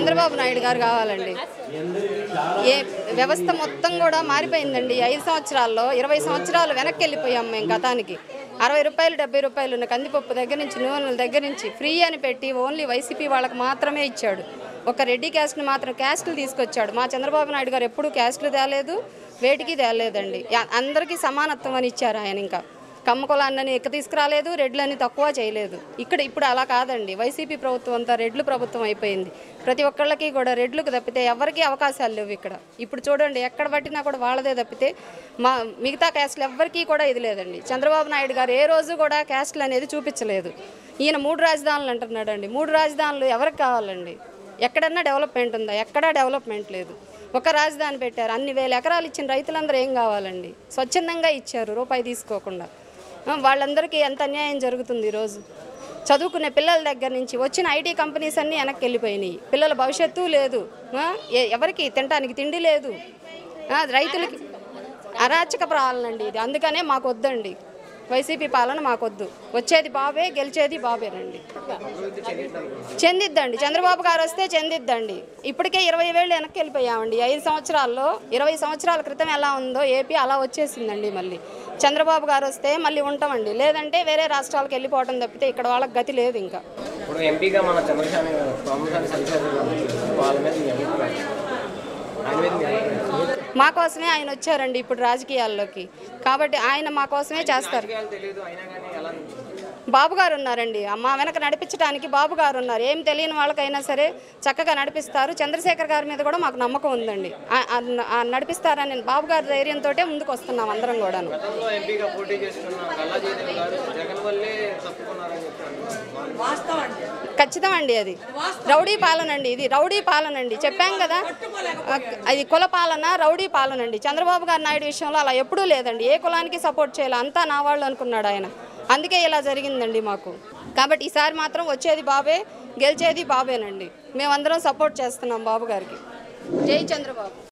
చంద్రబాబు నాయుడు గారు కావాలండి ఏ వ్యవస్థ మొత్తం కూడా మారిపోయిందండి ఈ ఐదు సంవత్సరాల్లో ఇరవై సంవత్సరాలు వెనక్కి వెళ్ళిపోయాం మేము గతానికి అరవై రూపాయలు డెబ్బై రూపాయలు ఉన్న కందిపప్పు దగ్గర నుంచి నూనెల దగ్గర నుంచి ఫ్రీ అని పెట్టి ఓన్లీ వైసీపీ వాళ్ళకి మాత్రమే ఇచ్చాడు ఒక రెడ్డి క్యాస్ట్ని మాత్రం క్యాస్టులు తీసుకొచ్చాడు మా చంద్రబాబు నాయుడు గారు ఎప్పుడూ క్యాస్టులు తేలేదు వేటికి తేలేదండి యా- అందరికీ సమానత్వం అని ఇచ్చారు ఆయన ఇంకా కమ్మ కులాన్ని ఎక్క తీసుకురాలేదు రెడ్లని తక్కువ చేయలేదు ఇక్కడ ఇప్పుడు అలా కాదండి వైసీపీ ప్రభుత్వం అంతా రెడ్లు ప్రభుత్వం అయిపోయింది ప్రతి ఒక్కళ్ళకి కూడా రెడ్లకు తప్పితే ఎవరికీ అవకాశాలు లేవు ఇక్కడ ఇప్పుడు చూడండి ఎక్కడ పట్టినా కూడా వాళ్ళదే తప్పితే మా మిగతా క్యాస్ట్లు ఎవ్వరికీ కూడా ఇది లేదండి చంద్రబాబు నాయుడు గారు ఏ రోజు కూడా క్యాస్ట్లు అనేది చూపించలేదు ఈయన మూడు రాజధానులు అంటున్నాడండి మూడు రాజధానులు ఎవరికి కావాలండి ఎక్కడన్నా డెవలప్మెంట్ ఉందా ఎక్కడా డెవలప్మెంట్ లేదు ఒక రాజధాని పెట్టారు అన్ని వేల ఎకరాలు ఇచ్చిన రైతులందరూ ఏం కావాలండి స్వచ్ఛందంగా ఇచ్చారు రూపాయి తీసుకోకుండా ఆ, వాళ్ళందరికీ ఎంత అన్యాయం జరుగుతుంది ఈరోజు చదువుకునే పిల్లల దగ్గర నుంచి వచ్చిన ఐటీ కంపెనీస్ అన్నీ వెనక్కి వెళ్ళిపోయినాయి పిల్లల భవిష్యత్తు లేదు ఆ, ఎ- ఎవరికి తినడానికి తిండి లేదు ఆ, రైతులకి అరాచక పాలనండి ఇది అందుకనే మాకు వద్దండి వైసీపీ పాలన మాకొద్దు వచ్చేది బాబే గెలిచేది బాబేనండి చెందిద్దండి చంద్రబాబు గారు వస్తే చెందిద్దండి ఇప్పటికే ఇరవై వేలు వెనక్కి వెళ్ళిపోయామండి ఐదు సంవత్సరాల్లో ఇరవై సంవత్సరాల క్రితం ఎలా ఉందో ఏపీ అలా వచ్చేసిందండి మళ్ళీ చంద్రబాబు గారు వస్తే మళ్ళీ ఉంటామండి లేదంటే వేరే రాష్ట్రాలకు వెళ్ళిపోవటం తప్పితే ఇక్కడ వాళ్ళకి గతి లేదు ఇంకా ఇప్పుడు ఎంపీగా మన చంద్రశేఖర్ గారు ప్రాముఖ్యాన్ని సరిచేశారు వాళ్ళ మీద మీ అభిప్రాయం ఆయన మీద మీ అభిప్రాయం మా కోసమే ఆయన వచ్చారండి ఇప్పుడు రాజకీయాల్లోకి కాబట్టి ఆయన మా కోసమే చేస్తారు రాజకీయాలు తెలియదు అయినా కానీ ఎలా అనిపిస్తుంది? బాబు గారు ఉన్నారండి మా వెనక నడిపించడానికి బాబు గారు ఉన్నారు ఏం తెలియని వాళ్ళకైనా సరే చక్కగా నడిపిస్తారు చంద్రశేఖర్ గారి మీద కూడా మాకు నమ్మకం ఉందండి ఆ- ఆ- ఆ నడిపిస్తారని బాబు గారి ధైర్యంతో ముందుకు వస్తున్నాం అందరం కూడాను గతంలో ఎంపీగా పోటీ చేస్తున్న గల్లా జయదేవ్ గారు జగన్ వల్లే తప్పుకున్నారని చెప్పారు ఖచ్చితం అండి అది రౌడీ పాలన అండి ఇది రౌడీ పాలన అండి చెప్పాం కదా ఆ, అది కుల పాలన రౌడీ పాలన అండి చంద్రబాబు గారి నాయుడు విషయంలో అలా ఎప్పుడూ లేదండి ఏ కులానికి సపోర్ట్ చేయాలి అంతా నా వాళ్ళు అనుకున్నాడు ఆయన అందుకే ఇలా జరిగిందండి మాకు కాబట్టి ఈసారి మాత్రం వచ్చేది బాబే గెలిచేది బాబేనండి మేమందరం సపోర్ట్ చేస్తున్నాం బాబు గారికి జై చంద్రబాబు